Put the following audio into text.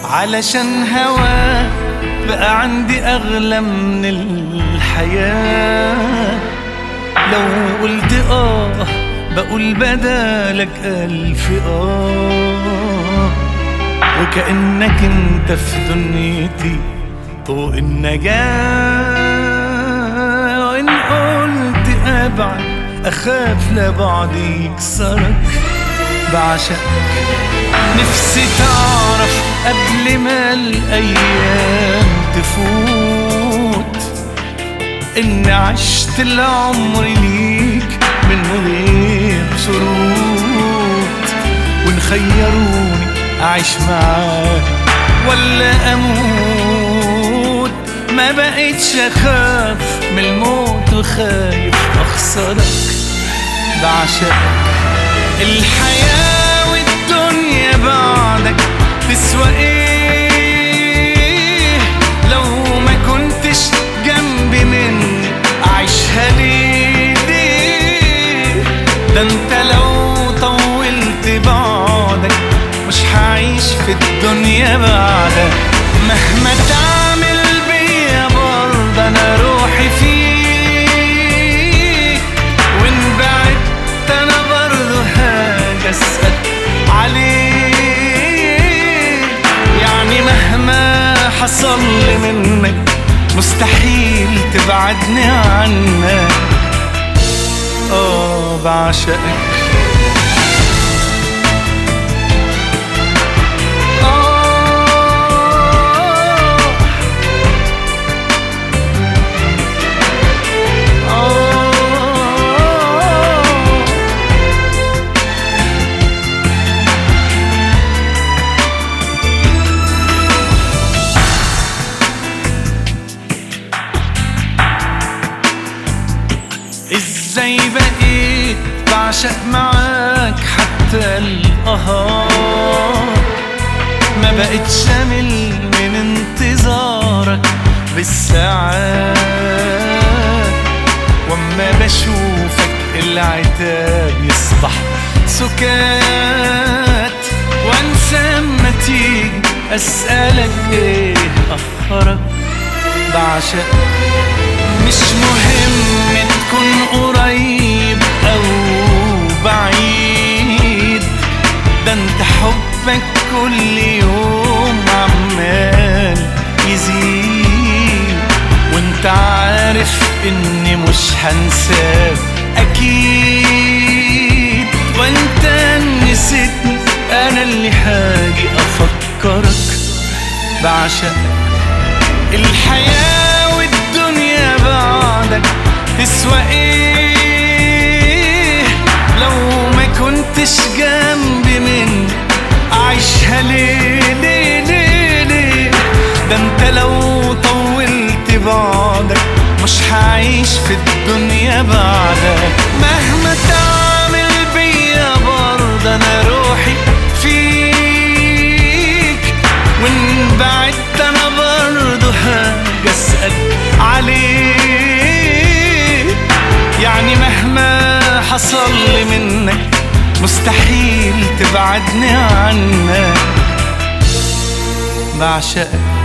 علشان هوا بقى عندي أغلى من الحياة لو قلت آه بقول بدالك ألف آه وكأنك انت في دنيتي طوق النجاة وإن قلت أبعد أخاف لبعد يكسرك بعشقك نفسي تعرف قبل ما الأيام تفوت إن عشت العمر ليك من غير شروط وإن خيروني أعيش معاك ولا أموت ما بقيتش أخاف من الموت وخايف أخسرك بعشقك الحياة والدنيا بعدك تسوى ايه لو ما كنتش جنبي مني أعيشها ليه ليه ده انت لو طولت بعدك مش هعيش في الدنيا بعدك مهما تعمل بيا برضه انا روحي فيك وان بعدت انا برضه هاجي اسال عليك يعني مهما حصل لي منك مستحيل تبعدني عنك اه بعشقك آه آه ازاي بقيت بعشق معاك حتى القهار ما بقتش امل من انتظارك بالساعات واما بشوفك العتاب يصبح سكات وانسى اما تيجي اسالك ايه اخرك بعشقك مش مهم تكون قريب او بعيد ده انت حبك كل يوم عمال يزيد وانت عارف اني مش هنساك اكيد وانت نسيتني انا اللي هاجي افكرك بعشقك الحياة والدنيا بعدك تسوى ايه لو ما كنتش جنبي من أعيشها ليه ليه ليه ليه ده انت لو طولت بعدك مش هعيش في الدنيا بعدك مهما تعمل بيا برضه انا روحي فيك وان بعدت انا برضه هاجي اسال عليك يعني مهما حصل لي منك مستحيل تبعدني عنك بعشقك